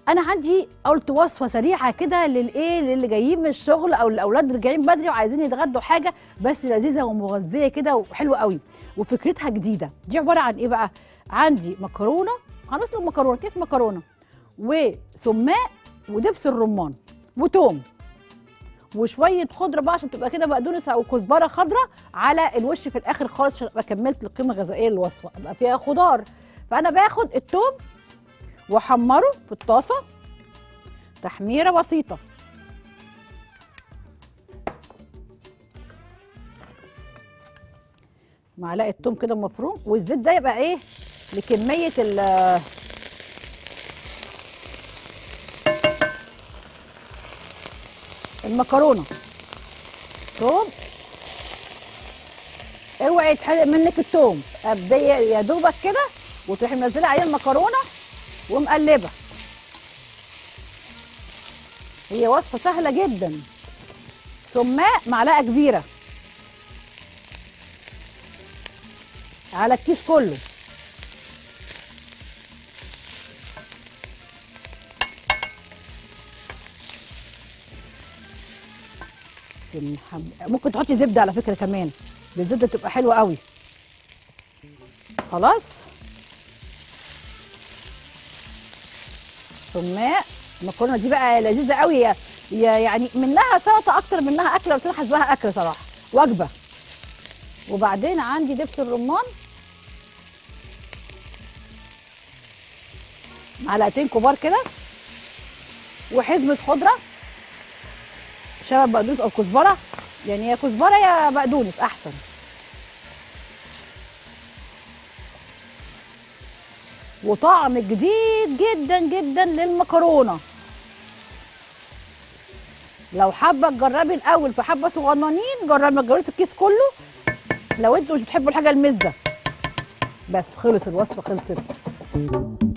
انا عندي قلت وصفه سريعه كده للايه للي جايين من الشغل او الاولاد اللي جايين بدري وعايزين يتغدوا حاجه بس لذيذه ومغذيه كده وحلوه قوي وفكرتها جديده دي عباره عن ايه بقى عندي مكرونه هنسلق مكرونه كيس مكرونه وسماق ودبس الرمان وتوم وشويه خضره بقى عشان تبقى كده بقدونس او كزبره خضراء على الوش في الاخر خالص عشان ابقى كملت القيمه الغذائيه للوصفه ابقى فيها خضار فانا باخد التوم واحمره في الطاسه تحميره بسيطه معلقه توم كده مفروم والزيت ده يبقى ايه لكميه ال المكرونه توم اوعي يتحرق منك التوم ابدي يا دوبك كده وتروحي منزله عليه المكرونه ومقلبه هي وصفه سهله جدا سماق معلقه كبيره على الكيس كله الحب... ممكن تحطي زبده على فكره كمان الزبده تبقى حلوه قوي خلاص سماق المكرونه دي بقى لذيذه قوي يا يا- يعني منها سلطه اكتر منها اكله بس انا حاسباها اكل صراحه وجبه وبعدين عندي دبس الرمان معلقتين كبار كده وحزمه خضره شبت بقدونس او كزبره يعني يا كزبره يا بقدونس احسن وطعم جديد جدا جدا للمكرونه لو حابه تجربي الاول في حبه صغننين جربي جربي في الكيس كله لو انتوا مش بتحبوا الحاجه المزه بس خلص الوصفه خلصت